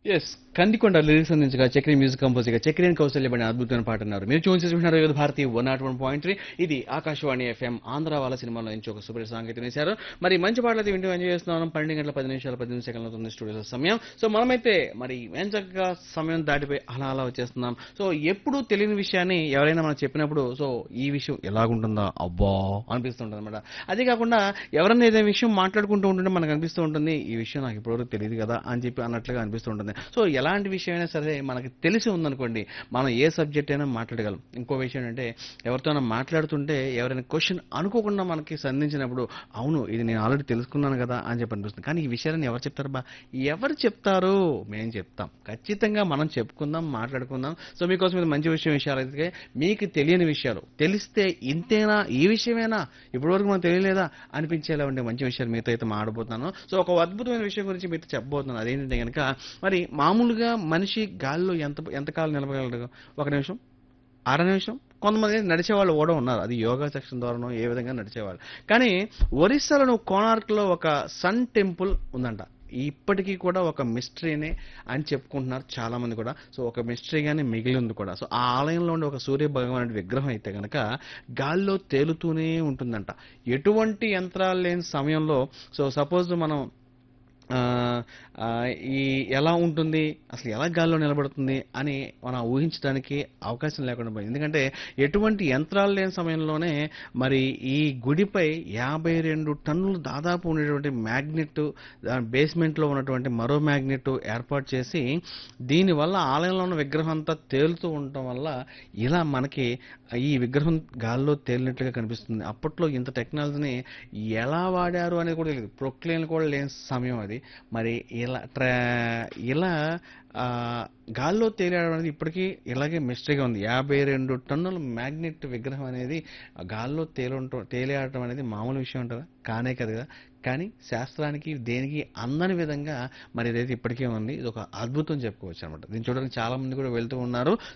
yes Kandikonda lyrics అందించగా Chakri music కంపోజర్గా Chakri and Kousalya పడిన అద్భుతమైన పాట అన్నారు మీరు చూసి చూసినారు Vividh Bharati one not one point three ఇది ఆకాశవాణి ఎఫ్ఎం ఆంధ్ర వాళ్ళ సినిమాలో నుంచి ఒక సూపర్ సాంగ్ అయితే వేశారు మరి మంచి పాటలు అయితే వింటూ ఎంజాయ్ చేస్తున్నాం పన్నెండు గంటల పది నిమిషాల పద్దెనిమిది సెకండ్ల తొమ్మిది స్టూడియో సమయం సో మనమైతే మరి ఏం చక్కగా సమయం దాటిపోయి అలా అలా వచ్చేస్తున్నాం సో ఎప్పుడు తెలియని విషయాన్ని ఎవరైనా మనం చెప్పినప్పుడు సో ఈ విషయం ఎలాగుంటుందా అబ్బా అనిపిస్తుంటుంది అనమాట అదే కాకుండా ఎవరైనా ఏదైనా విషయం మాట్లాడుకుంటూ ఉంటుంటే మనకు అనిపిస్తూ ఉంటుంది ఈ విషయం నాకు ఇప్పటివరకు తెలియదు కదా అని చెప్పి అన్నట్లుగా అనిపిస్తూ ఉంటుంది సో ఎలాంటి విషయం అయినా సరే మనకి తెలిసి ఉందనుకోండి మనం ఏ సబ్జెక్ట్ అయినా మాట్లాడగలం ఇంకో విషయం ఏంటంటే ఎవరితోనైనా మాట్లాడుతుంటే ఎవరైనా క్వశ్చన్ అనుకోకుండా మనకి సంధించినప్పుడు అవును ఇది నేను ఆల్రెడీ తెలుసుకున్నాను కదా అని చెప్పి అనిపిస్తుంది కానీ ఈ విషయాన్ని ఎవరు చెప్తారు బా ఎవరు చెప్తారు మేము చెప్తాం ఖచ్చితంగా మనం చెప్పుకుందాం మాట్లాడుకుందాం సో మీకోసం ఇది మంచి విషయం విషయాలు అయితే మీకు తెలియని విషయాలు తెలిస్తే ఇంతేనా ఈ విషయమేనా ఇప్పటివరకు మనకు తెలియలేదా అనిపించేలా ఉండే మంచి విషయాలు మీతో అయితే మాడబోతున్నాను సో ఒక అద్భుతమైన విషయం గురించి మీతో చెప్పబోతున్నాను అదేంటంటే కనుక మరి మామూలుగా మనిషి గాల్లో ఎంత ఎంతకాలం నిలబడగలడు ఒక నిమిషం అర నిమిషం కొంతమంది నడిచేవాళ్ళు కూడా ఉన్నారు అది యోగా సెక్షన్ ద్వారానో ఏ విధంగా నడిచేవాళ్ళు కానీ ఒరిస్సాలో కోనార్క్లో ఒక సన్ టెంపుల్ ఉందంట ఇప్పటికీ కూడా ఒక మిస్టరీనే అని చెప్పుకుంటున్నారు చాలా మంది కూడా సో ఒక మిస్టరీగానే మిగిలి ఉంది కూడా సో ఆ ఆలయంలో ఉండే ఒక సూర్య భగవానుడి విగ్రహం అయితే కనుక గాల్లో తేలుతూనే ఉంటుందంట ఎటువంటి యంత్రాలు లేని సమయంలో సో సపోజ్ మనం ఆ, ఆ, ఈ ఎలా ఉంటుంది అసలు ఎలా గాల్లో నిలబడుతుంది అని మనం ఊహించడానికి అవకాశం లేకుండా పోయింది ఎందుకంటే ఎటువంటి యంత్రాలు లేని సమయంలోనే మరి ఈ గుడిపై యాభై రెండు టన్నులు దాదాపు ఉండేటువంటి మ్యాగ్నెట్ బేస్మెంట్లో ఉన్నటువంటి మరో మ్యాగ్నెట్ ఏర్పాటు చేసి దీనివల్ల ఆలయంలో ఉన్న విగ్రహం అంతా తేలుతూ ఉండటం వల్ల ఇలా మనకి ఈ విగ్రహం గాల్లో తేలినట్లుగా కనిపిస్తుంది అప్పట్లో ఇంత టెక్నాలజీని ఎలా వాడారు అనేది కూడా తెలియదు ప్రొక్లేన్ కూడా లేని సమయం అది మరి ఇలా ట్రా ఇలా ఆ, గాల్లో తేలియడం అనేది ఇప్పటికీ ఇలాగే మిస్టరీగా ఉంది యాభై రెండు టన్నుల మ్యాగ్నెట్ విగ్రహం అనేది ఆ గాల్లో తేలుంట తేలియాడటం అనేది మామూలు విషయం ఉంటుందా కానే కదా కదా కానీ శాస్త్రానికి దేనికి అందని విధంగా మరి ఇదైతే ఇప్పటికే ఉంది ఇది ఒక అద్భుతం చెప్పుకోవచ్చు అనమాట దీన్ని చూడడానికి చాలా మంది కూడా వెళ్తూ ఉన్నారు